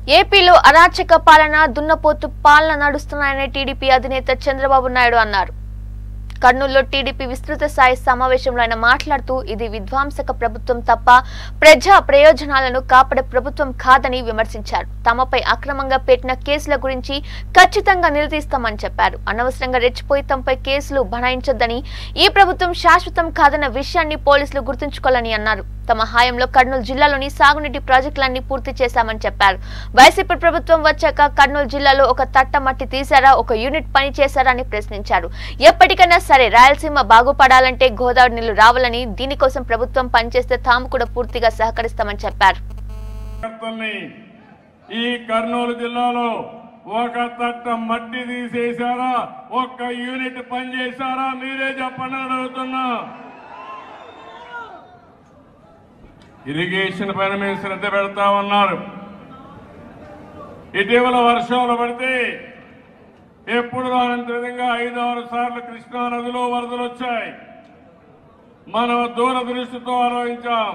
ఏపీలో అరాచక పాలన దున్నపోతు పాలన నడుస్తున్నాయని టీడీపీ అధినేత చంద్రబాబు నాయుడు అన్నారు కర్నూలులో టీడీపీ విస్తృత స్థాయి సమావేశంలో ఆయన మాట్లాడుతూ ఇది విధ్వంసక ప్రభుత్వం తప్ప ప్రజా ప్రయోజనాలను కాపాడే ప్రభుత్వం కాదని విమర్శించారు తమపై అక్రమంగా పెట్టిన కేసుల గురించి ఖచ్చితంగా నిలదీస్తామని చెప్పారు అనవసరంగా రెచ్చిపోయి తమపై కేసులు బనాయించొద్దని ఈ ప్రభుత్వం శాశ్వతం కాదన్న విషయాన్ని పోలీసులు గుర్తుంచుకోవాలని అన్నారు తమ హాయంలో కర్నూలు జిల్లాలోని సాగునీటి ప్రాజెక్టులన్నీ పూర్తి చేశామని చెప్పారు వైసీపీ ప్రభుత్వం వచ్చాక కర్నూలు జిల్లాలో ఒక తట్ట మట్టి తీశారా ఒక యూనిట్ పని చేశారా అని ప్రశ్నించారు ఎప్పటికైనా సరే రాయలసీమ బాగుపడాలంటే గోదావరి నీళ్లు రావాలని దీనికోసం ప్రభుత్వం పనిచేస్తే తాము కూడా పూర్తిగా సహకరిస్తామని చెప్పారు కార్యకర్తల్ని ఈ కర్నూలు జిల్లాలో ఒక తట్ట మట్టి తీసేశారా ఒక్క యూనిట్ పనిచేశారా మీరే చెప్పండి అని అడుగుతున్నా ఇరిగేషన్ పైన మేము శ్రద్ధ పెడతా ఉన్నారు ఇటీవల వర్షాలు పడితే ఎప్పుడు రానంత విధంగా ఐదు ఆరు సార్లు కృష్ణా నదిలో వరదలు వచ్చాయి మనం దూరదృష్టితో ఆలోచించాం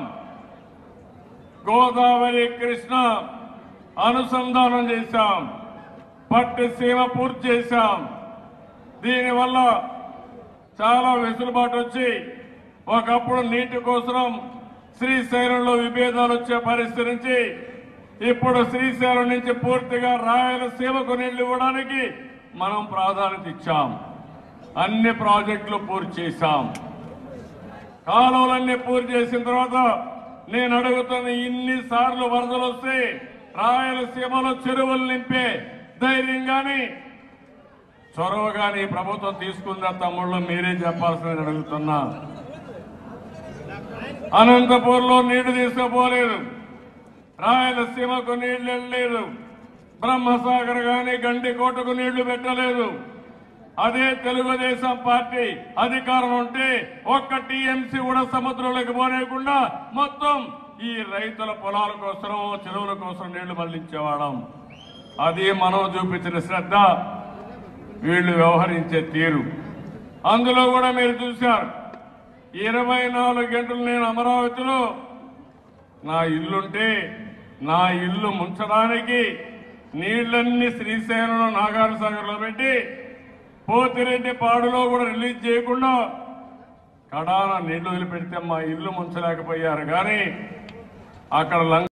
గోదావరి కృష్ణ అనుసంధానం చేశాం పట్టి సీమ పూర్తి చేశాం దీనివల్ల చాలా వెసులుబాటు వచ్చి ఒకప్పుడు నీటి కోసం శ్రీశైలంలో విభేదాలు వచ్చే పరిస్థితి నుంచి ఇప్పుడు శ్రీశైలం నుంచి పూర్తిగా రాయలసీమకు నీళ్లు ఇవ్వడానికి మనం ప్రాధాన్యత ఇచ్చాం అన్ని ప్రాజెక్టులు పూర్తి చేశాం కాలువలన్నీ పూర్తి చేసిన తర్వాత నేను అడుగుతున్న ఇన్ని సార్లు వరదలు వస్తే రాయలసీమలో చెరువులు నింపే ధైర్యం గాని చొరవ గాని ప్రభుత్వం తీసుకుందా తమ్ముళ్ళు మీరే చెప్పాల్సిందని అడుగుతున్నా అనంతపూర్లో నీళ్లు తీసుకుపోలేదు రాయలసీమకు నీళ్లు వెళ్ళలేదు బ్రహ్మసాగర్ గాని గండికోటకు నీళ్లు పెట్టలేదు అదే తెలుగుదేశం పార్టీ అధికారం ఉంటే ఒక్క టీఎంసీ కూడా సముద్రంలోకి పోనేయకుండా మొత్తం ఈ రైతుల పొలాల కోసం చెరువుల కోసం నీళ్లు మళ్లించేవాళ్ళం అది మనం చూపించిన శ్రద్ధ వీళ్ళు వ్యవహరించే తీరు అందులో కూడా మీరు చూశారు ఇరవై నాలుగు గంటలు నేను అమరావతిలో నా ఇల్లుంటే నా ఇల్లు ముంచడానికి నీళ్లన్నీ శ్రీశైలంలో నాగార్జున సాగర్లో పెట్టి పోతిరెడ్డి పాడులో కూడా రిలీజ్ చేయకుండా కడాన నీళ్లు వదిలిపెడితే మా ఇల్లు ముంచలేకపోయారు కానీ అక్కడ లంక